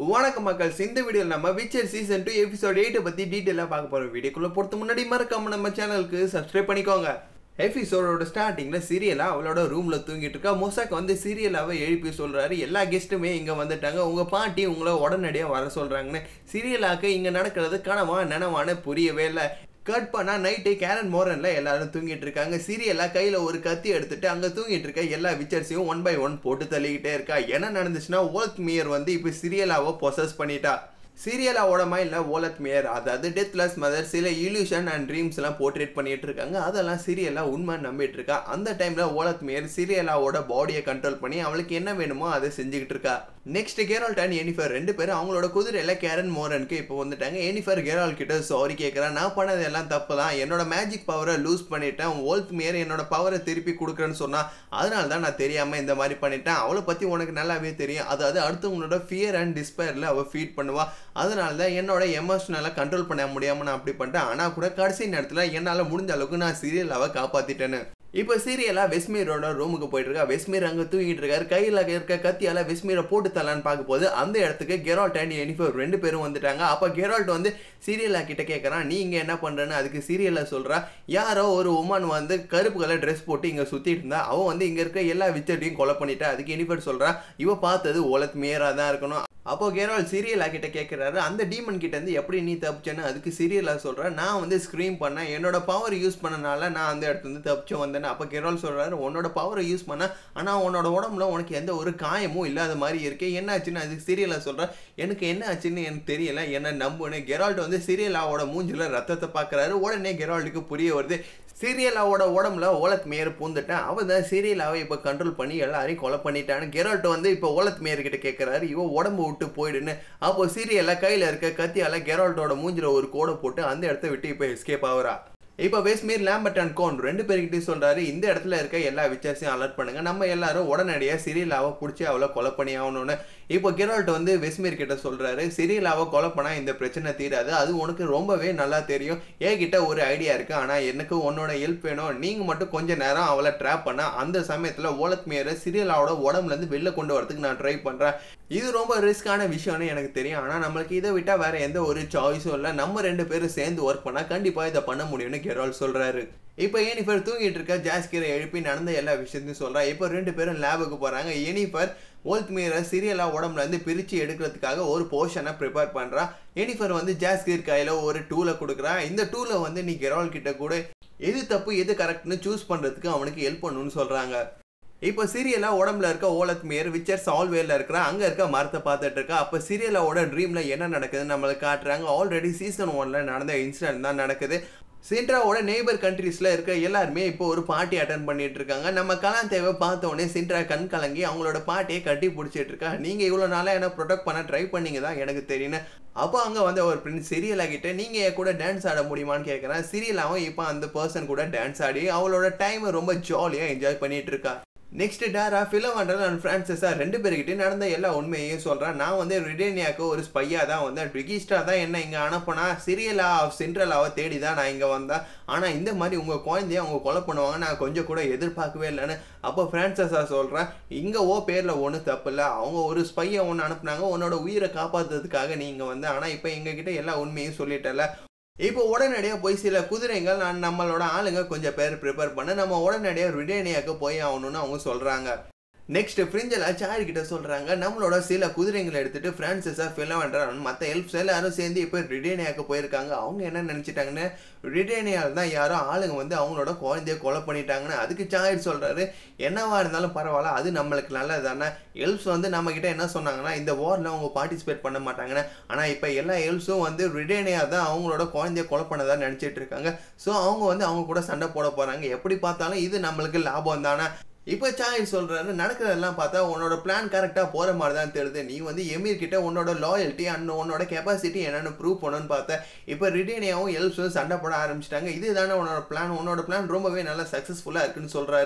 வணக்கம் மக்கள் இந்த வீடியோவில் நம்ம விச்சர் சீசன் டூ எபிசோட் எயிட்டை பற்றி டீட்டெயிலாக பார்க்க போகிறோம் வீடியோக்குள்ளே பொறுத்த முன்னாடி மறக்காம நம்ம சேனலுக்கு சப்ஸ்கிரைப் பண்ணிக்கோங்க எபிசோடோட ஸ்டார்டிங்கில் சீரியலாக அவளோட ரூமில் தூங்கிட்டு இருக்கா மொசாக் வந்து சீரியலாவை எழுப்பி சொல்கிறாரு எல்லா கெஸ்ட்டுமே இங்கே வந்துட்டாங்க உங்கள் பாட்டி உங்களை உடனடியாக வர சொல்கிறாங்கன்னு சீரியலாக்கு இங்கே நடக்கிறது கனவா நனவான புரியவே இல்லை கட் பண்ணா நைட்டு கேரன் மோரன்ல எல்லாரும் தூங்கிட்டு இருக்காங்க சீரியலா கையில ஒரு கத்தி எடுத்துட்டு அங்க தூங்கிட்டு இருக்க எல்லா விச்சர்ஸையும் ஒன் பை ஒன் போட்டு தள்ளிக்கிட்டே இருக்கா என்ன நடந்துச்சுன்னா ஓல்த் மியர் வந்து இப்போ சீரியலாவை பொசஸ் பண்ணிட்டா சீரியலாவோட மைண்டில் ஓலத் மியர் அதாவது டெத்லெஸ் மதர் சில இல்யூஷன் அண்ட் ட்ரீம்ஸ் எல்லாம் போர்ட்ரேட் பண்ணிட்டு இருக்காங்க அதெல்லாம் சீரியலாக உண்மை நம்பிட்டு இருக்கா அந்த டைமில் ஓலத் மியர் சீரியலாவோட பாடியை கண்ட்ரோல் பண்ணி அவளுக்கு என்ன வேணுமோ அதை செஞ்சுக்கிட்டு இருக்கா நெக்ஸ்ட் கெரால்ட் அண்ட் எனிஃபர் ரெண்டு பேரும் அவங்களோட குதிரையில் கேரன் மோரனுக்கு இப்போ வந்துட்டாங்க எனிஃபர் கெரால் கிட்ட சாரி கேட்குறேன் நான் பண்ணது எல்லாம் தப்பு தான் என்னோட மேஜிக் பவரை லூஸ் பண்ணிட்டேன் ஓல்த் மியர் என்னோட பவரை திருப்பி கொடுக்குறேன்னு சொன்னா அதனால தான் நான் தெரியாமல் இந்த மாதிரி பண்ணிட்டேன் அவளை பற்றி உனக்கு நல்லாவே தெரியும் அதாவது அடுத்தவங்களோட ஃபியர் அண்ட் டிஸ்பயரில் அவள் ஃபீட் பண்ணுவா அதனால தான் என்னோட எமோஷனலாக கண்ட்ரோல் பண்ண முடியாமல் நான் அப்படி பண்ணிட்டேன் ஆனால் கூட கடைசி நேரத்தில் என்னால் முடிஞ்ச அளவுக்கு நான் சீரியல் அவள் காப்பாற்றிட்டேன்னு இப்போ சீரியலாக வெஸ்மீரோட ரூமுக்கு போயிட்டு இருக்கா வெஸ்மீர் அங்கே தூங்கிட்டு இருக்காரு கையில் இருக்க கத்தியால் வெஸ்மீரை போட்டு தரலான்னு பார்க்க போது அந்த இடத்துக்கு கெரால்ட் அண்ட் எனிஃபர் ரெண்டு பேரும் வந்துட்டாங்க அப்போ கெரால்ட் வந்து சீரியலா கிட்ட கேட்குறான் நீ இங்கே என்ன பண்ணுறேன்னு அதுக்கு சீரியலில் சொல்கிறா யாரோ ஒரு உமன் வந்து கருப்பு கலர் ட்ரெஸ் போட்டு இங்கே சுற்றிட்டு இருந்தா அவன் வந்து இங்கே இருக்க எல்லா விச்சர்ட்டையும் கொலை பண்ணிட்டா அதுக்கு எனிஃபர் சொல்கிறா இவ பார்த்தது ஓலத் மேயராக தான் இருக்கணும் அப்போ கேரால் சீரியலா கிட்ட கேட்குறாரு அந்த டீமன் கிட்ட இருந்து எப்படி நீ தப்பிச்சேன்னு அதுக்கு சீரியலா சொல்கிறேன் நான் வந்து ஸ்க்ரீம் பண்ணேன் என்னோட பவர் யூஸ் பண்ணனால நான் அந்த இடத்துல இருந்து தப்பிச்சு வந்தேன் அப்போ கேரால் சொல்கிறாரு உன்னோட பவரை யூஸ் பண்ண ஆனால் உன்னோட உடம்புல உனக்கு எந்த ஒரு காயமும் இல்லாத மாதிரி இருக்கு என்ன ஆச்சுன்னு அதுக்கு சீரியலா சொல்கிறேன் எனக்கு என்ன ஆச்சுன்னு எனக்கு தெரியல என்ன நம்புன்னு கெரால்ட் வந்து சீரியலாவோட மூஞ்சில ரத்தத்தை பார்க்குறாரு உடனே கெரால்டுக்கு புரிய வருது சீரியலாவோட உடம்புல ஓலத் மேயர் பூந்துட்டேன் அவன் தான் சீரியலாவை இப்போ கண்ட்ரோல் பண்ணி எல்லாரையும் கொலை பண்ணிட்டான்னு கெரால்ட் வந்து இப்போ ஓலத் மேயர் கிட்ட கேட்குறாரு இவன் உடம்பு விட்டு போயிடுன்னு அப்போ சீரியலாக கையில் இருக்க கத்தியால் கெரால்ட்டோட மூஞ்சில ஒரு கோடை போட்டு அந்த இடத்த விட்டு இப்போ எஸ்கேப் ஆகுறா இப்போ வெஸ்மீர் லேம்பர்ட் அண்ட் கோன் ரெண்டு பேர்கிட்டையும் சொல்றாரு இந்த இடத்துல இருக்க எல்லா விச்சர்ஸையும் அலர்ட் பண்ணுங்க நம்ம எல்லாரும் உடனடியாக சிரியலாவை பிடிச்சி அவளை கொலை பண்ணி ஆகணும்னு இப்போ கெரால்ட் வந்து வெஸ்மீர் கிட்ட சொல்றாரு சிரியலாவை கொலை பண்ணா இந்த பிரச்சனை தீராது அது உனக்கு ரொம்பவே நல்லா தெரியும் என்கிட்ட ஒரு ஐடியா இருக்கு ஆனா எனக்கு உன்னோட ஹெல்ப் வேணும் நீங்க மட்டும் கொஞ்ச நேரம் அவளை ட்ராப் பண்ண அந்த சமயத்துல ஓலத் மேயரை சிரியலாவோட உடம்புல இருந்து வெளில கொண்டு வரதுக்கு நான் ட்ரை பண்றேன் இது ரொம்ப ரிஸ்கான விஷயம்னு எனக்கு தெரியும் ஆனால் நம்மளுக்கு இதை விட்டால் வேற எந்த ஒரு சாய்ஸும் இல்லை நம்ம ரெண்டு பேரும் சேர்ந்து ஒர்க் பண்ணால் கண்டிப்பாக இதை பண்ண முடியும்னு கெரால் சொல்கிறாரு இப்போ ஏனிஃபர் தூங்கிட்டு இருக்க ஜாஸ்கீரை எழுப்பி நடந்த எல்லா விஷயத்தையும் சொல்கிறா இப்போ ரெண்டு பேரும் லேபுக்கு போகிறாங்க ஏனிஃபர் ஓல்த் மீரை சீரியலாக உடம்புல இருந்து பிரித்து எடுக்கிறதுக்காக ஒரு போர்ஷனை ப்ரிப்பேர் பண்ணுறா ஏனிஃபர் வந்து ஜாஸ்கீர் கையில் ஒரு டூலை கொடுக்குறா இந்த டூலை வந்து நீ கெரால் கிட்ட கூட எது தப்பு எது கரெக்ட்னு சூஸ் பண்ணுறதுக்கு அவனுக்கு ஹெல்ப் பண்ணணும்னு சொல்கிறாங்க இப்போ சீரியலாக உடம்புல இருக்க ஓலத் மேயர் விச்சர் சால்வேல இருக்கிற அங்கே இருக்க மரத்தை பார்த்துட்டு இருக்கா அப்போ சீரியலாவோட ட்ரீமில் என்ன நடக்குதுன்னு நம்மளுக்கு காட்டுறாங்க ஆல்ரெடி சீசன் ஒன்ல நடந்த இன்சிடென்ட் தான் நடக்குது சின்ட்ராவோட நெய்பர் கண்ட்ரீஸில் இருக்க எல்லாருமே இப்போ ஒரு பார்ட்டி அட்டன் பண்ணிட்டு இருக்காங்க நம்ம கலாம் தேவை பார்த்த உடனே சின்ட்ரா கண் கலங்கி அவங்களோட பாட்டியை கட்டி பிடிச்சிட்டு இருக்கா நீங்கள் இவ்வளோ நாளாக என்ன ப்ரொடெக்ட் பண்ண ட்ரை பண்ணீங்க தான் எனக்கு தெரியும் அப்போ அங்கே வந்து ஒரு பிரின்ஸ் சீரியல் ஆகிட்டு நீங்கள் என் கூட டான்ஸ் ஆட முடியுமான்னு கேட்குறேன் சீரியலாகவும் இப்போ அந்த பர்சன் கூட டான்ஸ் ஆடி அவளோட டைமை ரொம்ப ஜாலியாக என்ஜாய் பண்ணிட்டு இருக்கா நெக்ஸ்ட் டேரா ஃபிலவாண்டர் அண்ட் ஃப்ரான்சிஸா ரெண்டு பேர்கிட்ட நடந்த எல்லா உண்மையையும் சொல்கிறேன் நான் வந்து ரிடேனியாவுக்கு ஒரு ஸ்பையாக தான் வந்தேன் ரிகிஸ்டா தான் என்ன இங்கே அனுப்புனா சிரியலா ஆஃப் சென்ட்ரலாவை தேடி தான் நான் இங்கே வந்தேன் ஆனால் இந்த மாதிரி உங்கள் குழந்தைய அவங்க கொலை பண்ணுவாங்க நான் கொஞ்சம் கூட எதிர்பார்க்கவே இல்லைன்னு அப்போ ஃப்ரான்சஸா சொல்கிறேன் இங்கே ஓ பேரில் ஒன்றும் தப்பு இல்லை அவங்க ஒரு ஸ்பையை ஒன்று அனுப்புனாங்க உன்னோட உயிரை காப்பாற்றுறதுக்காக நீ இங்கே வந்த ஆனால் இப்போ எங்ககிட்ட எல்லா உண்மையும் சொல்லிட்டல இப்போ உடனடியாக போய் சில குதிரைகள் நான் நம்மளோட ஆளுங்க கொஞ்சம் பேர் ப்ரிப்பேர் பண்ண நம்ம உடனடியாக ரிடேனியாவுக்கு போய் ஆகணும்னு அவங்க சொல்கிறாங்க நெக்ஸ்ட் ஃப்ரிஞ்சில் சாரி கிட்ட சொல்கிறாங்க நம்மளோட சில குதிரைங்களை எடுத்துட்டு ஃப்ரான்சிஸா ஃபிலவண்டர் மற்ற ஹெல்ப்ஸ் எல்லாரும் சேர்ந்து இப்போ ரிடேனியாவுக்கு போயிருக்காங்க அவங்க என்ன நினச்சிட்டாங்கன்னு ரிடேனியாவில் தான் யாரோ ஆளுங்க வந்து அவங்களோட குழந்தைய கொலை பண்ணிட்டாங்கன்னு அதுக்கு சாயிட் சொல்கிறாரு என்னவா இருந்தாலும் பரவாயில்ல அது நம்மளுக்கு நல்லது தானே ஹெல்ப்ஸ் வந்து நம்மக்கிட்ட என்ன சொன்னாங்கன்னா இந்த வாரில் அவங்க பார்ட்டிசிபேட் பண்ண மாட்டாங்கன்னு ஆனால் இப்போ எல்லா ஹெல்ப்ஸும் வந்து ரிடேனியா தான் அவங்களோட குழந்தைய கொலை பண்ணதா நினச்சிட்டு இருக்காங்க ஸோ அவங்க வந்து அவங்க கூட சண்டை போட போகிறாங்க எப்படி பார்த்தாலும் இது நம்மளுக்கு லாபம் தானே இப்போ சாய் சொல்கிறாரு நடக்கிறதெல்லாம் பார்த்தா உன்னோட பிளான் கரெக்டாக போகிற மாதிரி தான் தெரியுது நீ வந்து எமீர் கிட்ட உன்னோட லாயல்ட்டி அண்ட் உன்னோட கெப்பாசிட்டி என்னென்னு ப்ரூவ் பண்ணணும்னு பார்த்தா இப்போ ரிடேனியாவும் எல்ஸும் சண்டை போட ஆரம்பிச்சிட்டாங்க இதுதானே உன்னோட பிளான் உன்னோட பிளான் ரொம்பவே நல்லா சக்ஸஸ்ஃபுல்லாக இருக்குன்னு சொல்கிறாரு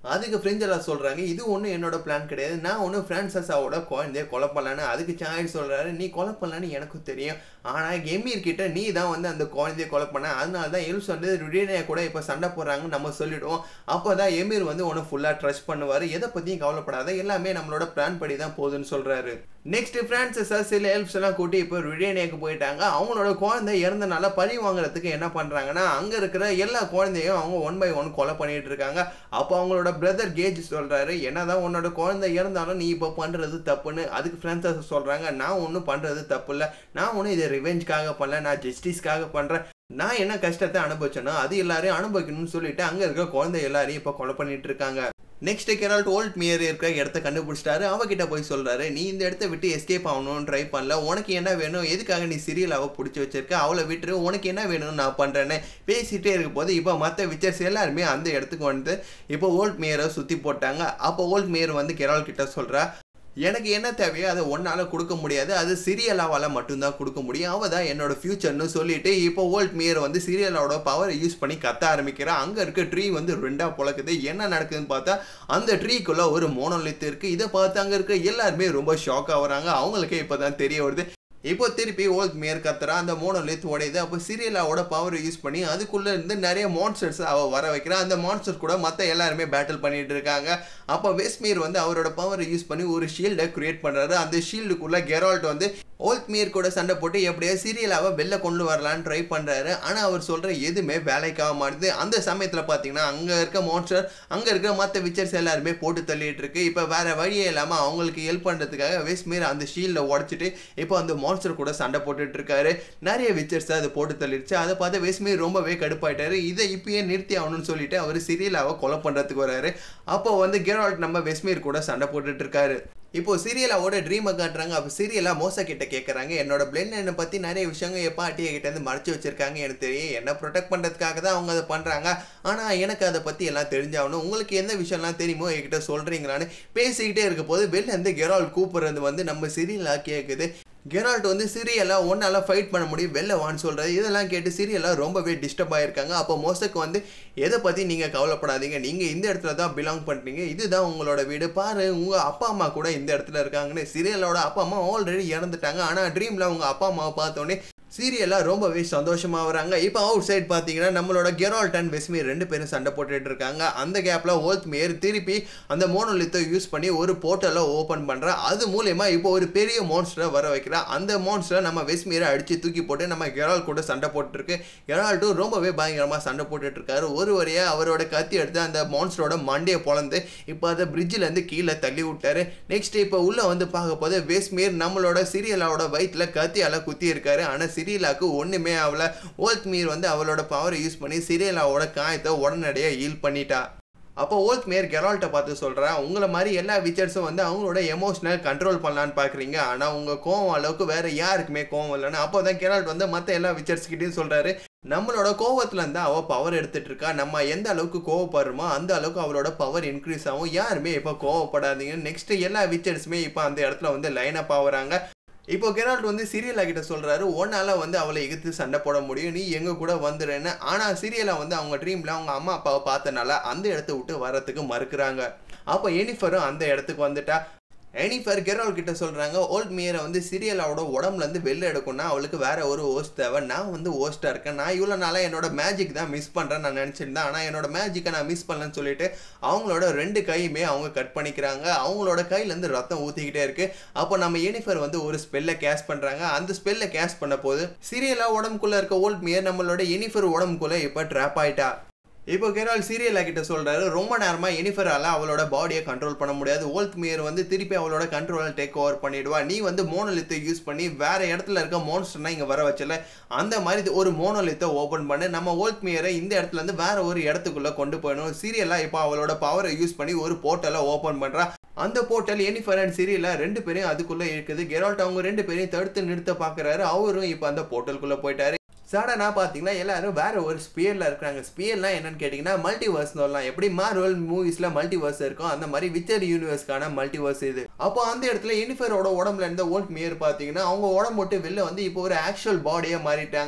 அதுக்கு ஃப்ரெண்ட்ஸ் எல்லாம் சொல்கிறாங்க இது ஒன்றும் என்னோட பிளான் கிடையாது நான் ஒன்றும் ஃப்ரான்சஸாவோட குழந்தைய கொலை பண்ணலான்னு அதுக்கு சாய் சொல்கிறாரு நீ கொலை பண்ணலான்னு எனக்கும் தெரியும் ஆனால் எமீர் கிட்ட நீ தான் வந்து அந்த குழந்தைய கொலை பண்ண அதனால தான் எல்ஸ் வந்து ருடேனியா கூட இப்போ சண்டை போடுறாங்கன்னு நம்ம சொல்லிடுவோம் அப்போ தான் எமீர் வந்து உன்னை ஃபுல்லாக ட்ரஸ்ட் பண்ணுவார் எதை பற்றியும் கவலைப்படாத எல்லாமே நம்மளோட பிளான் படி தான் போகுதுன்னு சொல்கிறாரு நெக்ஸ்ட் ஃப்ரான்சஸா சில எல்ப்ஸ் எல்லாம் கூட்டி இப்போ ருடேனியாக்கு போயிட்டாங்க அவங்களோட குழந்தை இறந்தனால பழி வாங்குறதுக்கு என்ன பண்ணுறாங்கன்னா அங்கே இருக்கிற எல்லா குழந்தையும் அவங்க ஒன் பை ஒன் கொலை பண்ணிட்டு இருக்காங்க அப்போ அவங்களோட பிரதர் கேஜ் சொல்கிறாரு என்னதான் உன்னோட குழந்தை இறந்தாலும் நீ இப்போ பண்ணுறது தப்புன்னு அதுக்கு ஃப்ரான்சஸ் சொல்கிறாங்க நான் ஒன்றும் பண்ணுறது தப்பு இல்லை நான் ஒன்றும் இதை ரிவெஞ்ச்காக பண்ணல நான் ஜஸ்டிஸ்க்காக பண்ணுறேன் நான் என்ன கஷ்டத்தை அனுபவிச்சேனோ அது எல்லாரையும் அனுபவிக்கணும்னு சொல்லிட்டு அங்கே இருக்கிற குழந்தை எல்லாரையும் இப்போ கொலை பண்ணிட்டு இருக்காங்க நெக்ஸ்ட் கெரால்ட் ஓல்ட் மியர் இருக்கிற இடத்த கண்டுபிடிச்சிட்டாரு அவகிட்ட போய் சொல்றாரு நீ இந்த இடத்த விட்டு எஸ்கேப் ஆகணும்னு ட்ரை பண்ணல உனக்கு என்ன வேணும் எதுக்காக நீ சிரியல் அவ பிடிச்சி வச்சிருக்க அவளை விட்டுரு உனக்கு என்ன வேணும்னு நான் பண்றேன்னு பேசிட்டே இருக்கும் போது இப்போ மற்ற விச்சர்ஸ் எல்லாருமே அந்த இடத்துக்கு வந்து இப்போ ஓல்ட் மேயரை சுற்றி போட்டாங்க அப்போ ஓல்ட் மேயர் வந்து கெரால் கிட்ட சொல்றா எனக்கு என்ன தேவையோ அதை ஒன்றால் கொடுக்க முடியாது அது சிரியலாவால் மட்டும்தான் கொடுக்க முடியும் அவள் தான் என்னோட ஃபியூச்சர்னு சொல்லிட்டு இப்போ ஓல்ட் மியர் வந்து சீரியலோட பவரை யூஸ் பண்ணி கத்த ஆரம்பிக்கிறா அங்கே இருக்க ட்ரீ வந்து ரெண்டாக பொழக்குது என்ன நடக்குதுன்னு பார்த்தா அந்த ட்ரீக்குள்ளே ஒரு மோனோலித் இருக்குது இதை பார்த்து அங்கே இருக்க எல்லாருமே ரொம்ப ஷாக் ஆகுறாங்க அவங்களுக்கே இப்போ தான் தெரிய வருது இப்போ திருப்பி ஓல்ட் மேயர் கத்துறா அந்த மோனோலித் உடையுது அப்போ சீரியலாவோட பவர் யூஸ் பண்ணி அதுக்குள்ளே இருந்து நிறைய மான்ஸ்டர்ஸ் அவள் வர வைக்கிறா அந்த மான்ஸ்டர் கூட மற்ற எல்லாருமே பேட்டில் பண்ணிட்டு இருக்காங்க அப்போ வெஸ்மீர் வந்து அவரோட பவரை யூஸ் பண்ணி ஒரு ஷீல்டை கிரியேட் பண்ணுறாரு அந்த ஷீல்டுக்குள்ளே கெரால்ட் வந்து ஓல்ட் மீர் கூட சண்டை போட்டு எப்படியோ சீரியலாவை வெளில கொண்டு வரலான்னு ட்ரை பண்ணுறாரு ஆனால் அவர் சொல்கிற எதுவுமே வேலைக்காக மாட்டுது அந்த சமயத்தில் பார்த்தீங்கன்னா அங்கே இருக்க மான்ஸ்டர் அங்கே இருக்க மற்ற விச்சர்ஸ் எல்லாருமே போட்டு தள்ளிட்டு இருக்கு இப்போ வேற வழியே இல்லாமல் அவங்களுக்கு ஹெல்ப் பண்ணுறதுக்காக வெஸ்மீர் அந்த ஷீல்டை உடச்சிட்டு இப்போ அந்த மான்ஸ்டர் கூட சண்டை போட்டுட்டு இருக்காரு நிறைய விச்சர்ஸ் அது போட்டு தள்ளிடுச்சு அதை பார்த்து வெஸ்மீர் ரொம்பவே கடுப்பாயிட்டாரு இதை இப்பயே நிறுத்தி ஆகணும்னு சொல்லிட்டு அவர் சீரியலாவை கொலை பண்ணுறதுக்கு வராரு அப்போ வந்து கெரால்ட் நம்ம வெஸ்மீர் கூட சண்டை போட்டுட்டு இருக்காரு இப்போ சீரியலாவோட ட்ரீமை காட்டுறாங்க அப்போ சீரியலா மோசா கிட்ட கேட்குறாங்க என்னோட பிளெண்ட் என்னை பற்றி நிறைய விஷயங்கள் எப்போ அட்டியை கிட்ட இருந்து மறைச்சு வச்சிருக்காங்க எனக்கு தெரியும் என்ன ப்ரொடெக்ட் பண்ணுறதுக்காக தான் அவங்க அதை பண்ணுறாங்க ஆனால் எனக்கு அதை பற்றி எல்லாம் தெரிஞ்சாகணும் உங்களுக்கு எந்த விஷயம்லாம் தெரியுமோ என்கிட்ட சொல்கிறீங்களான்னு பேசிக்கிட்டே இருக்க போது வெளில இருந்து கெரால் கூப்பிடுறது வந்து நம்ம சீரியலா கேட்குது கெரால்ட் வந்து சீரியலாக ஒன்றால் ஃபைட் பண்ண முடியும் வெளில வான்னு சொல்கிறது இதெல்லாம் கேட்டு சீரியலாக ரொம்பவே டிஸ்டர்ப் ஆகிருக்காங்க அப்போ மோசக்கு வந்து எதை பற்றி நீங்கள் கவலைப்படாதீங்க நீங்கள் இந்த இடத்துல தான் பிலாங் பண்ணுறீங்க இதுதான் உங்களோட வீடு பாரு உங்கள் அப்பா அம்மா கூட இந்த இடத்துல இருக்காங்கன்னு சீரியலோட அப்பா அம்மா ஆல்ரெடி இறந்துட்டாங்க ஆனால் ட்ரீமில் உங்கள் அப்பா அம்மாவை பார்த்தோன்னே சீரியலாக ரொம்பவே சந்தோஷமாக வராங்க இப்போ அவுட் சைட் பார்த்தீங்கன்னா நம்மளோட கெரால்ட் அண்ட் வெஸ்மீர் ரெண்டு பேரும் சண்டை போட்டுட்டு இருக்காங்க அந்த கேப்பில் ஓல்த் மேர் திருப்பி அந்த மோனோலித்தை யூஸ் பண்ணி ஒரு போர்ட்டலை ஓப்பன் பண்ணுறா அது மூலயமா இப்போ ஒரு பெரிய மான்ஸ்டரை வர வைக்கிறா அந்த மான்ஸ்டரை நம்ம வெஸ்மீரை அடித்து தூக்கி போட்டு நம்ம கெரால் கூட சண்டை போட்டுருக்கு கெரால்ட்டும் ரொம்பவே பயங்கரமாக சண்டை போட்டுட்டு இருக்காரு ஒரு வழியாக அவரோட கத்தி எடுத்து அந்த மான்ஸ்டரோட மண்டையை பொழந்து இப்போ அதை பிரிட்ஜிலேருந்து கீழே தள்ளி விட்டாரு நெக்ஸ்ட் இப்போ உள்ளே வந்து பார்க்க போது வெஸ்மீர் நம்மளோட சீரியலோட வயிற்றில் கத்தியால் குத்தி இருக்காரு ஆனால் சிரியலாக்கு ஒன்றுமே ஆகல ஓல்த் மீர் வந்து அவளோட பவரை யூஸ் பண்ணி சிரியலாவோட காயத்தை உடனடியாக ஹீல் பண்ணிட்டா அப்போ ஓல்த் மேயர் கெரால்ட்டை பார்த்து சொல்கிறேன் உங்களை மாதிரி எல்லா விச்சர்ஸும் வந்து அவங்களோட எமோஷனல் கண்ட்ரோல் பண்ணலான்னு பார்க்குறீங்க ஆனால் உங்கள் கோவம் அளவுக்கு வேறு யாருக்குமே கோவம் இல்லைன்னு அப்போ தான் கெரால்ட் வந்து மற்ற எல்லா விச்சர்ஸ்கிட்டையும் சொல்கிறாரு நம்மளோட கோவத்துல இருந்து அவ பவர் எடுத்துட்டு இருக்கா நம்ம எந்த அளவுக்கு கோவப்படுறோமோ அந்த அளவுக்கு அவளோட பவர் இன்க்ரீஸ் ஆகும் யாருமே இப்போ கோவப்படாதீங்க நெக்ஸ்ட் எல்லா விச்சர்ஸுமே இப்போ அந்த இடத்துல வந்து லைன் அப் ஆகுறாங்க இப்போ கெரால்ட் வந்து சீரியலா கிட்ட சொல்றாரு ஒன்னால வந்து அவளை எதிர்த்து சண்டை போட முடியும் நீ எங்க கூட வந்துடுன்னு ஆனா சீரியலா வந்து அவங்க ட்ரீம்ல அவங்க அம்மா அப்பாவை பார்த்தனால அந்த இடத்த விட்டு வர்றதுக்கு மறுக்கிறாங்க அப்போ எனிஃபரும் அந்த இடத்துக்கு வந்துட்டா எனிஃபர் கெரால் கிட்ட சொல்றாங்க ஓல்ட் மியரை வந்து சீரியலோட உடம்புல இருந்து வெளில எடுக்கணும்னா அவளுக்கு வேற ஒரு ஹோஸ்ட் தேவை நான் வந்து ஹோஸ்டா இருக்கேன் நான் இவ்வளோ நாளாக என்னோட மேஜிக் தான் மிஸ் பண்றேன் நான் நினைச்சிருந்தேன் ஆனால் என்னோட மேஜிக்கை நான் மிஸ் பண்ணலன்னு சொல்லிட்டு அவங்களோட ரெண்டு கையுமே அவங்க கட் பண்ணிக்கிறாங்க அவங்களோட கையிலேருந்து ரத்தம் ஊற்றிக்கிட்டே இருக்கு அப்போ நம்ம எனிஃபர் வந்து ஒரு ஸ்பெல்லை கேஷ் பண்றாங்க அந்த ஸ்பெல்லை கேஷ் பண்ண போது சீரியலா உடம்புக்குள்ள இருக்க ஓல்ட் மியர் நம்மளோட எனிஃபர் உடம்புக்குள்ள இப்போ ட்ராப் ஆயிட்டா இப்போ கெரால் சீரியலா கிட்ட சொல்றாரு ரொம்ப நேரமா எனிஃபரால அவளோட பாடியை கண்ட்ரோல் பண்ண முடியாது ஓல்த் மியர் வந்து திருப்பி அவளோட கண்ட்ரோலை டேக் ஓவர் பண்ணிடுவா நீ வந்து மோனோலித்தை யூஸ் பண்ணி வேற இடத்துல இருக்க மோன்ஸ்டர்னா இங்க வர வச்சல அந்த மாதிரி ஒரு மோனோலித்தை ஓபன் பண்ணு நம்ம ஓல்த் மியரை இந்த இடத்துல இருந்து வேற ஒரு இடத்துக்குள்ள கொண்டு போயிடணும் சீரியலா இப்போ அவளோட பவரை யூஸ் பண்ணி ஒரு போர்ட்டலை ஓபன் பண்றா அந்த போர்ட்டல் எனிஃபர் அண்ட் சிரியலா ரெண்டு பேரையும் அதுக்குள்ள இருக்குது கெரால்ட் அவங்க ரெண்டு பேரையும் தடுத்து நிறுத்த பாக்குறாரு அவரும் இப்போ அந்த போர்ட்டலுக்குள்ள போயிட்டாரு சடனாக பார்த்தீங்கன்னா எல்லாரும் வேற ஒரு ஸ்பியரில் இருக்கிறாங்க ஸ்பியர்லாம் என்னன்னு கேட்டிங்கன்னா மல்டிவர்ஸ் சொல்லலாம் எப்படி மார்வல் மூவிஸில் மல்டிவர்ஸ் இருக்கும் அந்த மாதிரி விச்சர் யூனிவர்ஸ்க்கான மல்டிவர்ஸ் இது அப்போ அந்த இடத்துல எனிஃபரோட உடம்புல இருந்த ஓல்ட் மியர் பார்த்தீங்கன்னா அவங்க உடம்பு விட்டு வெளில வந்து இப்போ ஒரு ஆக்சுவல் பாடியாக மாறிட்டாங்க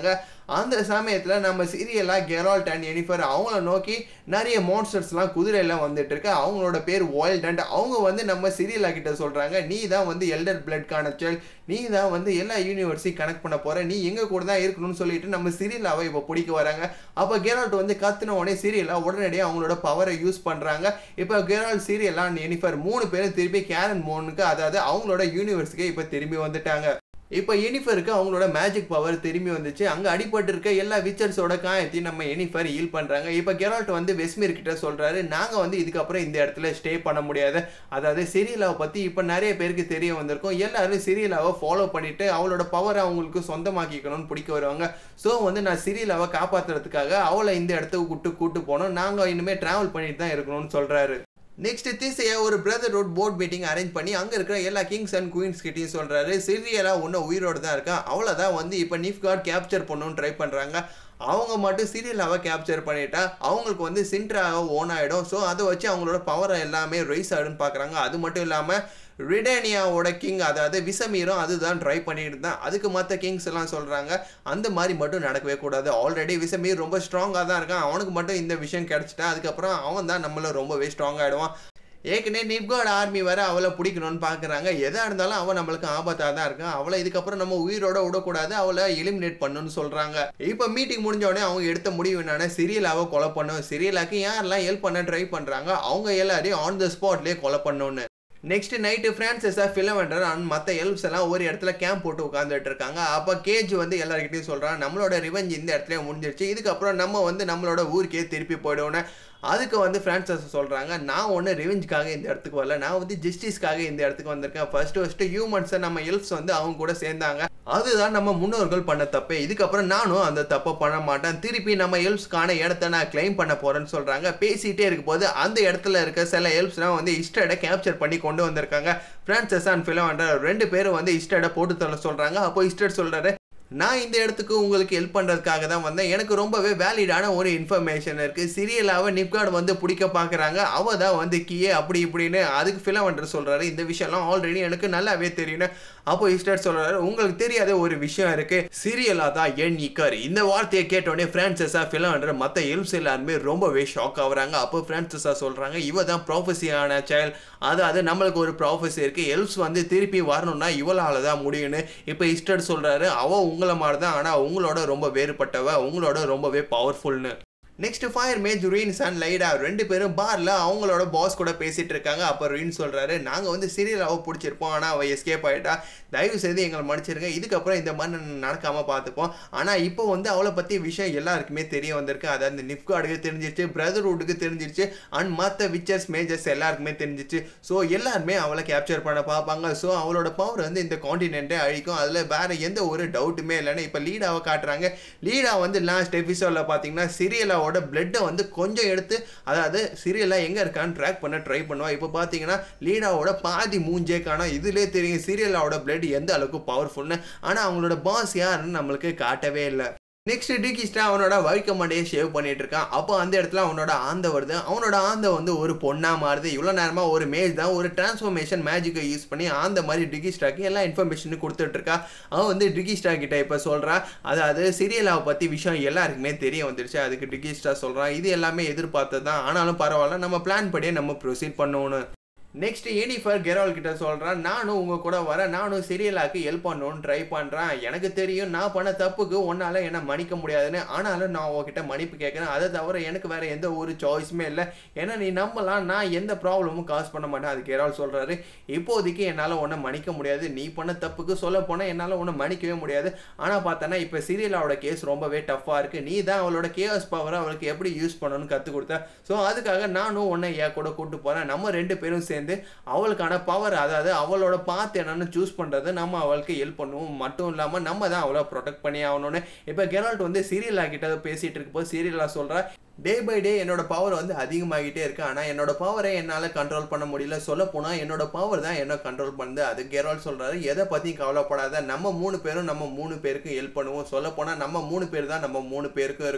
அந்த சமயத்தில் நம்ம சீரியலாக கெரால்ட் அண்ட் எனிஃபர் அவங்கள நோக்கி நிறைய மான்ஸ்டர்ஸ்லாம் குதிரையெல்லாம் வந்துட்டு இருக்கு அவங்களோட பேர் வைல்ட் அண்ட் அவங்க வந்து நம்ம சீரியலா கிட்ட சொல்கிறாங்க நீ தான் வந்து எல்டர் பிளட்கான செல் நீ தான் வந்து எல்லா யூனிவர்ஸையும் கனெக்ட் பண்ண போற நீ எங்க கூட தான் இருக்கணும்னு சொல்லிட்டு நம்ம சீரியலாவை இப்போ பிடிக்க வராங்க அப்போ கெரால்ட் வந்து கத்துன உடனே சீரியலா உடனடியாக அவங்களோட பவரை யூஸ் பண்றாங்க இப்போ கெரால்ட் சீரியலா எனிஃபர் மூணு பேரும் திருப்பி கேரன் மோனுக்கு அதாவது அவங்களோட யூனிவர்ஸுக்கு இப்போ திரும்பி வந்துட்டாங்க இப்போ எனிஃபருக்கு அவங்களோட மேஜிக் பவர் திரும்பி வந்துச்சு அங்கே அடிபட்டு இருக்க எல்லா விச்சர்ஸோட காயத்தையும் நம்ம எனிஃபர் ஹீல் பண்ணுறாங்க இப்போ கெரால்ட் வந்து வெஸ்மீர் கிட்ட சொல்கிறாரு நாங்கள் வந்து இதுக்கப்புறம் இந்த இடத்துல ஸ்டே பண்ண முடியாது அதாவது சிரியலாவை பற்றி இப்போ நிறைய பேருக்கு தெரிய வந்திருக்கும் எல்லாரும் சிரியலாவை ஃபாலோ பண்ணிட்டு அவளோட பவரை அவங்களுக்கு சொந்தமாக்கிக்கணும்னு பிடிக்க வருவாங்க ஸோ வந்து நான் சிரியலாவை காப்பாற்றுறதுக்காக அவளை இந்த இடத்துக்கு கூட்டு கூட்டு போனோம் நாங்கள் இனிமேல் ட்ராவல் பண்ணிட்டு தான் இருக்கணும்னு சொல்கிறாரு நெக்ஸ்ட் திசையை ஒரு பிரதர்ஹுட் போர்ட் மீட்டிங் அரேஞ்ச் பண்ணி அங்கே இருக்கிற எல்லா கிங்ஸ் அண்ட் குயின்ஸ் கிட்டையும் சொல்கிறாரு சிரியலா ஒன்றும் உயிரோடு தான் இருக்கா அவளை தான் வந்து இப்போ நிஃப்கார்ட் கேப்சர் பண்ணணும்னு ட்ரை பண்ணுறாங்க அவங்க மட்டும் சீரியலாவை கேப்சர் பண்ணிட்டா அவங்களுக்கு வந்து சின்ட்ராவை ஓன் ஆகிடும் ஸோ அதை வச்சு அவங்களோட பவரை எல்லாமே ரைஸ் ஆகிடும்னு பார்க்குறாங்க அது மட்டும் இல்லாமல் ரிடேனியாவோட கிங் அதாவது விசமீரும் அதுதான் ட்ரை பண்ணிட்டு தான் அதுக்கு மற்ற கிங்ஸ் எல்லாம் சொல்கிறாங்க அந்த மாதிரி மட்டும் நடக்கவே கூடாது ஆல்ரெடி விசமீர் ரொம்ப ஸ்ட்ராங்காக தான் இருக்கான் அவனுக்கு மட்டும் இந்த விஷயம் கிடச்சிட்டா அதுக்கப்புறம் அவன் தான் நம்மள ரொம்பவே ஸ்ட்ராங் ஆகிடுவான் ஏற்கனவே நிப்கார்ட் ஆர்மி வர அவளை பிடிக்கணும்னு பார்க்குறாங்க எதாக இருந்தாலும் அவள் நம்மளுக்கு ஆபத்தாக தான் இருக்கான் அவளை இதுக்கப்புறம் நம்ம உயிரோட விடக்கூடாது அவளை எலிமினேட் பண்ணணும்னு சொல்கிறாங்க இப்போ மீட்டிங் முடிஞ்ச உடனே அவங்க எடுத்த முடிவு என்னன்னா சிரியலாவை கொலை பண்ணும் சிரியலாக்கு யாரெல்லாம் ஹெல்ப் பண்ண ட்ரை பண்ணுறாங்க அவங்க எல்லாரையும் ஆன் த ஸ்பாட்லேயே கொலை பண்ணணும்னு next night Francesca Filavandrel and மற்ற எல்ப்ஸ் எல்லாம் ஒரு இடத்துல கேம்ப் போட்டு உட்காந்துட்டு இருக்காங்க அப்போ கேஜ் வந்து எல்லாருக்கிட்டையும் சொல்கிறான் நம்மளோட ரிவெஞ்ச் இந்த இடத்துல முடிஞ்சிருச்சு இதுக்கப்புறம் நம்ம வந்து நம்மளோட ஊருக்கே திருப்பி போயிடுவோன்னு அதுக்கு வந்து ஃப்ரான்சஸ் சொல்கிறாங்க நான் ஒன்று ரிவெஞ்சுக்காக இந்த இடத்துக்கு வரல நான் வந்து ஜஸ்டிஸ்க்காக இந்த இடத்துக்கு வந்திருக்கேன் ஃபர்ஸ்ட் ஃபர்ஸ்ட்டு ஹியூமன்ஸை நம்ம எல்ப்ஸ் வந்து அவங்க கூட சேர்ந்தாங்க அதுதான் நம்ம முன்னோர்கள் பண்ண தப்பு இதுக்கப்புறம் நானும் அந்த தப்பை பண்ண மாட்டேன் திருப்பி நம்ம எல்ப்ஸ்க்கான இடத்த நான் கிளைம் பண்ண போறேன்னு சொல்றாங்க பேசிட்டே இருக்கும் போது அந்த இடத்துல இருக்க சில எல்ப்ஸ்லாம் வந்து இஸ்டடை கேப்சர் பண்ணி கொண்டு வந்திருக்காங்க பிரான்சஸ் அண்ட் ஃபிலோண்டர் ரெண்டு பேரும் வந்து இஸ்டடை போட்டு தர சொல்றாங்க அப்போ இஸ்டட் சொல்றாரு நான் இந்த இடத்துக்கு உங்களுக்கு ஹெல்ப் பண்ணுறதுக்காக தான் வந்தேன் எனக்கு ரொம்பவே வேலிடான ஒரு இன்ஃபர்மேஷன் இருக்குது சிரியலாவை நிப்கார்டு வந்து பிடிக்க பார்க்குறாங்க அவ தான் வந்து கீயே அப்படி இப்படின்னு அதுக்கு ஃபிலவண்டர் சொல்கிறாரு இந்த விஷயம்லாம் ஆல்ரெடி எனக்கு நல்லாவே தெரியும் அப்போ இஸ்டர் சொல்கிறாரு உங்களுக்கு தெரியாத ஒரு விஷயம் இருக்குது சிரியலா தான் என் இக்கர் இந்த வார்த்தையை கேட்டோடனே ஃப்ரான்சஸா ஃபிலவண்டர் மற்ற எல்ப்ஸ் எல்லாருமே ரொம்பவே ஷாக் ஆகுறாங்க அப்போ ஃப்ரான்சஸா சொல்கிறாங்க இவ தான் ப்ராஃபஸியான சைல்ட் அதாவது நம்மளுக்கு ஒரு ப்ராஃபஸி இருக்குது எல்ப்ஸ் வந்து திருப்பி வரணும்னா இவளால தான் முடியும்னு இப்போ இஸ்டர் சொல்கிறாரு அவ உங்களை மாதிரி தான் ஆனால் உங்களோட ரொம்ப வேறுபட்டவ உங்களோட ரொம்பவே பவர்ஃபுல்னு next fire mage Rience and Lydia ரெண்டு பேரும் பாரில் அவங்களோட பாஸ் கூட பேசிட்டு இருக்காங்க அப்போ ரீன் சொல்கிறாரு நாங்கள் வந்து சீரியலாவை பிடிச்சிருப்போம் ஆனால் அவள் எஸ்கேப் ஆகிட்டா தயவு செய்து எங்களை மன்னிச்சிருங்க இதுக்கப்புறம் இந்த மாதிரி நடக்காமல் பார்த்துப்போம் ஆனால் இப்போ வந்து அவளை பற்றி விஷயம் எல்லாருக்குமே தெரிய வந்திருக்கு அதாவது இந்த நிஃப்கார்டுக்கு தெரிஞ்சிருச்சு பிரதர்ஹுட்டுக்கு தெரிஞ்சிருச்சு அண்ட் மற்ற விச்சர்ஸ் மேஜர்ஸ் எல்லாருக்குமே தெரிஞ்சிச்சு ஸோ எல்லாருமே அவளை கேப்சர் பண்ண பார்ப்பாங்க ஸோ அவளோட பவர் வந்து இந்த காண்டினென்ட்டே அழிக்கும் அதில் வேற எந்த ஒரு டவுட்டுமே இல்லைன்னு இப்போ லீடாவை காட்டுறாங்க லீடா வந்து லாஸ்ட் எபிசோடில் பார்த்தீங்கன்னா சீரியலாவோட பிளட்டை வந்து கொஞ்சம் எடுத்து அதாவது சீரியலாக எங்கே இருக்கான்னு ட்ராக் பண்ண ட்ரை பண்ணுவா இப்போ பார்த்தீங்கன்னா லீடாவோட பாதி மூஞ்சே காணும் இதுலேயே தெரியும் சீரியலாவோட பிளட் எந்த அளவுக்கு பவர்ஃபுல்னு ஆனால் அவங்களோட பாஸ் யாருன்னு நம்மளுக்கு காட்டவே இல்லை நெக்ஸ்ட் டிகிஸ்டா அவனோட வழுக்க மண்டையை ஷேவ் பண்ணிட்டு இருக்கான் அப்போ அந்த இடத்துல அவனோட ஆந்த வருது அவனோட ஆந்த வந்து ஒரு பொண்ணா மாறுது இவ்வளோ நேரமா ஒரு மேஜ் தான் ஒரு டிரான்ஸ்ஃபர்மேஷன் மேஜிக்கை யூஸ் பண்ணி அந்த மாதிரி டிகிஸ்டாக்கு எல்லா இன்ஃபர்மேஷனும் கொடுத்துட்டு இருக்கா அவன் வந்து டிகிஸ்டா கிட்ட இப்போ சொல்றா அதாவது சீரியலாவை பத்தி விஷயம் எல்லாருக்குமே தெரிய வந்துருச்சு அதுக்கு டிகிஸ்டா சொல்றான் இது எல்லாமே எதிர்பார்த்தது தான் ஆனாலும் பரவாயில்ல நம்ம பிளான் படியே நம்ம ப்ரொசீட் பண்ணணும் நெக்ஸ்ட் எனிஃபர் கெரால் கிட்ட சொல்கிறான் நானும் உங்கள் கூட வரேன் நானும் சீரியலாக்கு ஹெல்ப் பண்ணணும்னு ட்ரை பண்ணுறேன் எனக்கு தெரியும் நான் பண்ண தப்புக்கு உன்னால் என்னை மன்னிக்க முடியாதுன்னு ஆனாலும் நான் உங்ககிட்ட மன்னிப்பு கேட்குறேன் அதை தவிர எனக்கு வேறு எந்த ஒரு சாய்ஸுமே இல்லை ஏன்னா நீ நம்பலாம் நான் எந்த ப்ராப்ளமும் காஸ் பண்ண மாட்டேன் அது கெரால் சொல்கிறாரு இப்போதைக்கு என்னால் உன்னை மன்னிக்க முடியாது நீ பண்ண தப்புக்கு சொல்ல போனால் என்னால் உன்னை மன்னிக்கவே முடியாது ஆனால் பார்த்தோன்னா இப்போ சீரியலாவோட கேஸ் ரொம்பவே டஃப்பாக இருக்குது நீ தான் அவளோட கேஎஸ் பவரை அவளுக்கு எப்படி யூஸ் பண்ணணும்னு கற்றுக் கொடுத்த ஸோ அதுக்காக நானும் உன்னை என் கூட கூப்பிட்டு போகிறேன் நம்ம ரெண்டு பேரும் சேர்ந்து அவளுக்கான பவர் அதாவது அவளோட பாத்து என்னன்னு சூஸ் பண்ணுறது நம்ம அவளுக்கு ஹெல்ப் பண்ணுவோம் மட்டும் இல்லாமல் நம்ம தான் அவளை ப்ரொடெக்ட் பண்ணி ஆகணும்னு இப்போ கெரால்ட் வந்து சீரியலா கிட்ட பேசிகிட்டு இருக்கும்போது சீரியலா சொல்கிறா டே பை டே என்னோட பவர் வந்து அதிகமாகிட்டே இருக்கு ஆனால் என்னோட பவரை என்னால் கண்ட்ரோல் பண்ண முடியல சொல்ல போனால் என்னோட பவர் தான் என்ன கண்ட்ரோல் பண்ணுது அது கெரால் சொல்கிறாரு எதை பற்றியும் கவலைப்படாத நம்ம மூணு பேரும் நம்ம மூணு பேருக்கு ஹெல்ப் பண்ணுவோம் சொல்ல போனால் நம்ம மூணு பேர் தான் நம்ம மூணு பேருக்கும் இருக்கோம்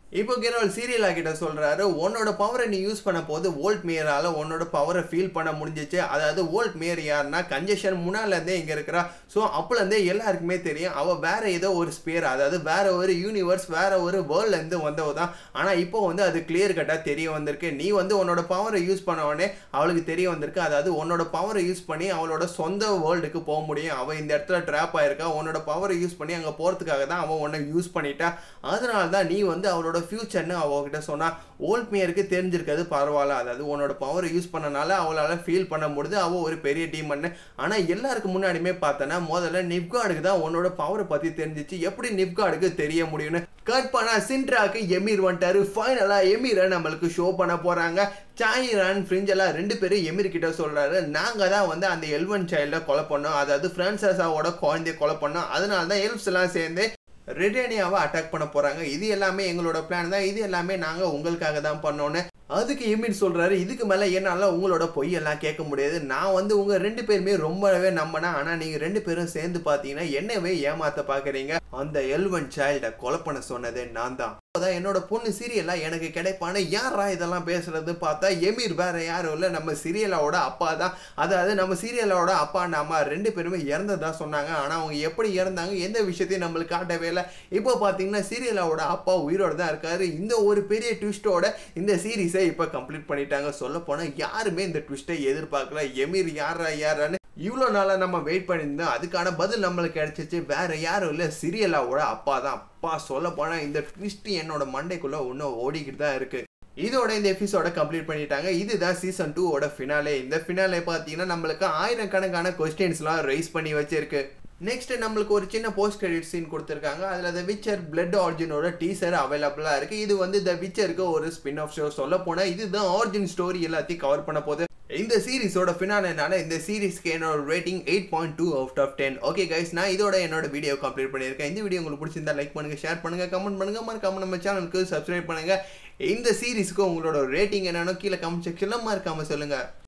இப்போ கெரோல் சீரியலா கிட்ட சொல்றாரு உன்னோட பவரை நீ யூஸ் பண்ண போது வோல்ட் மேயரால உன்னோட பவரை ஃபீல் பண்ண முடிஞ்சிச்சு அதாவது வோல்ட் மேயர் யாருன்னா கன்ஜெஷன் முன்னால இருந்தே இங்க இருக்கிறா ஸோ அப்பல இருந்தே எல்லாருக்குமே தெரியும் அவ வேற ஏதோ ஒரு ஸ்பியர் அதாவது வேற ஒரு யூனிவர்ஸ் வேற ஒரு வேர்ல்ட்ல இருந்து வந்தவ தான் ஆனா இப்போ வந்து அது கிளியர் கட்டா தெரிய வந்திருக்கு நீ வந்து உன்னோட பவரை யூஸ் பண்ண உடனே அவளுக்கு தெரிய வந்திருக்கு அதாவது உன்னோட பவரை யூஸ் பண்ணி அவளோட சொந்த வேர்ல்டுக்கு போக முடியும் அவ இந்த இடத்துல ட்ராப் ஆயிருக்கா உன்னோட பவரை யூஸ் பண்ணி அங்க போறதுக்காக தான் அவன் உன்னை யூஸ் பண்ணிட்டா அதனால தான் நீ வந்து அவளோட ஃபியூச்சர்னு அவகிட்ட சொன்னா ஓல்ட் மேயருக்கு தெரிஞ்சிருக்கிறது பரவாயில்ல அதாவது உன்னோட பவரை யூஸ் பண்ணனால அவளால் ஃபீல் பண்ண முடியுது அவள் ஒரு பெரிய டீமன்னு ஆனால் எல்லாருக்கு முன்னாடியுமே பார்த்தனா முதல்ல நிப்கார்டுக்கு தான் உன்னோட பவரை பற்றி தெரிஞ்சிச்சு எப்படி நிப்கார்டுக்கு தெரிய முடியும்னு கட் பண்ணா சின்ட்ராக்கு எமீர் வந்துட்டாரு ஃபைனலாக எமீரை நம்மளுக்கு ஷோ பண்ண போகிறாங்க சாயிரான் ஃப்ரிஞ்செல்லாம் ரெண்டு பேரும் எமீர் கிட்ட சொல்கிறாரு நாங்கள் தான் வந்து அந்த எல்வன் சைல்டை கொலை பண்ணோம் அதாவது ஃப்ரான்சஸாவோட குழந்தைய கொலை பண்ணோம் அதனால தான் எல்ஃப்ஸ் எல்லாம் சேர்ந்து ரெடேனியாவை அட்டாக் பண்ண போறாங்க இது எல்லாமே எங்களோட பிளான் தான் இது எல்லாமே நாங்க உங்களுக்காக தான் பண்ணோன்னு அதுக்கு எமிட் சொல்றாரு இதுக்கு மேல என்னால உங்களோட பொய்யெல்லாம் கேட்க முடியாது நான் வந்து உங்க ரெண்டு பேருமே ரொம்பவே நம்பினேன் ஆனா நீங்க ரெண்டு பேரும் சேர்ந்து பாத்தீங்கன்னா என்னவே ஏமாத்த பாக்குறீங்க அந்த எல்வன் சைல்ட கொலை பண்ண சொன்னதே நான் தான் அப்பதான் என்னோட பொண்ணு சீரியலா எனக்கு கிடைப்பான யாரா இதெல்லாம் பேசுறது பார்த்தா எமீர் வேற யாரும் இல்லை நம்ம சீரியலாவோட அப்பா தான் அதாவது நம்ம சீரியலோட அப்பா அம்மா ரெண்டு பேருமே இறந்ததா சொன்னாங்க ஆனா அவங்க எப்படி இறந்தாங்க எந்த விஷயத்தையும் நம்மளுக்கு காட்டவே இல்லை இப்போ பாத்தீங்கன்னா சீரியலாவோட அப்பா உயிரோட தான் இருக்காரு இந்த ஒரு பெரிய ட்விஸ்டோட இந்த சீரீஸை இப்போ கம்ப்ளீட் பண்ணிட்டாங்க சொல்ல போனா யாருமே இந்த ட்விஸ்ட்டை எதிர்பார்க்கல எமீர் யாரா யாரான்னு இவ்வளோ நாளாக நம்ம வெயிட் பண்ணியிருந்தோம் அதுக்கான பதில் நம்மளுக்கு கிடைச்சிச்சு வேற யாரும் இல்லை சீரியலாவோட அப்பா தான் அப்பா சொல்ல போனால் இந்த ட்விஸ்ட் என்னோட மண்டைக்குள்ளே இன்னும் ஓடிக்கிட்டு தான் இருக்கு இதோட இந்த எபிசோட கம்ப்ளீட் பண்ணிட்டாங்க இதுதான் சீசன் டூவோட ஃபினாலே இந்த ஃபினாலே பார்த்தீங்கன்னா நம்மளுக்கு ஆயிரக்கணக்கான கொஸ்டின்ஸ்லாம் ரைஸ் பண்ணி வச்சிருக்கு நெக்ஸ்ட் நம்மளுக்கு ஒரு சின்ன போஸ்ட் கிரெடிட் சீன் கொடுத்துருக்காங்க அதில் த விச்சர் பிளட் ஆரிஜினோட டீசர் அவைலபிளாக இருக்குது இது வந்து த விச்சருக்கு ஒரு ஸ்பின் ஆஃப் ஷோ சொல்ல போனால் இதுதான் ஆரிஜின் ஸ்டோரி எல்லாத்தையும் கவர் பண்ண போகுது இந்த சீரிஸோட ஃபினாலேனால இந்த சீரிஸ்க்கு என்னோட rating eight point two out of ten okay guys நான் இதோட என்னோட வீடியோ கம்ப்ளீட் பண்ணியிருக்கேன் இந்த வீடியோ உங்களுக்கு பிடிச்சிருந்தா லைக் பண்ணுங்க ஷேர் பண்ணுங்க கமெண்ட் பண்ணுங்க மறக்காம நம்ம சேனலுக்கு சப்ஸ்கிரைப் பண்ணுங்க இந்த சீரிஸ்க்கு உங்களோட ரேட்டிங் என்னன்னு கீழே கமெண்ட் செக்ஷன்ல மறக்காம சொல்லுங்க